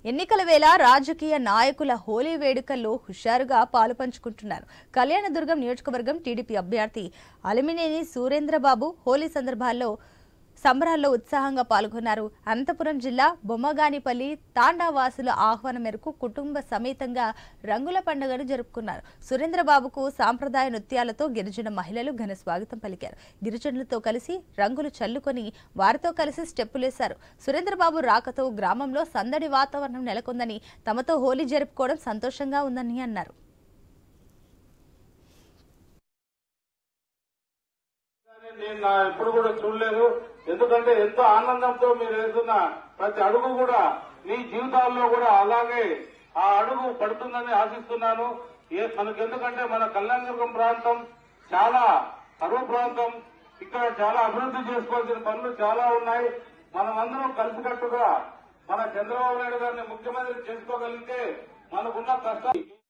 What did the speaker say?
ఎన్నికల వేళ రాజకీయ నాయకుల హోలీ వేడుకల్లో హుషారుగా పాలు పంచుకుంటున్నారు కళ్యాణదుర్గం నియోజకవర్గం టీడీపీ అభ్యర్థి అలిమినేని సురేంద్రబాబు హోలీ సందర్భాల్లో సంబరాల్లో ఉత్సాహంగా పాల్గొన్నారు అనంతపురం జిల్లా బొమ్మగానిపల్లి తాండావాసుల ఆహ్వానం మేరకు కుటుంబ సమేతంగా రంగుల పండుగను జరుపుకున్నారు సురేంద్రబాబుకు సాంప్రదాయ నృత్యాలతో గిరిజన మహిళలు ఘన స్వాగతం పలికారు గిరిజనులతో కలిసి రంగులు చల్లుకొని వారితో కలిసి స్టెప్పులేశారు సురేంద్రబాబు రాకతో గ్రామంలో సందడి వాతావరణం నెలకొందని తమతో హోలీ జరుపుకోవడం సంతోషంగా ఉందని అన్నారు కానీ నేను నా ఎప్పుడు కూడా చూడలేదు ఎందుకంటే ఎంతో ఆనందంతో మీరు వేస్తున్న ప్రతి అడుగు కూడా మీ జీవితాల్లో కూడా అలాగే ఆ అడుగు పడుతుందని ఆశిస్తున్నాను ఏ మనకు ఎందుకంటే మన కళ్యాణదుర్గం ప్రాంతం చాలా కరువు ప్రాంతం ఇక్కడ చాలా అభివృద్ధి చేసుకోవాల్సిన పనులు చాలా ఉన్నాయి మనమందరం కలిసికట్టుగా మన చంద్రబాబు నాయుడు గారిని ముఖ్యమంత్రి చేసుకోగలిగితే మనకున్న కష్టాలు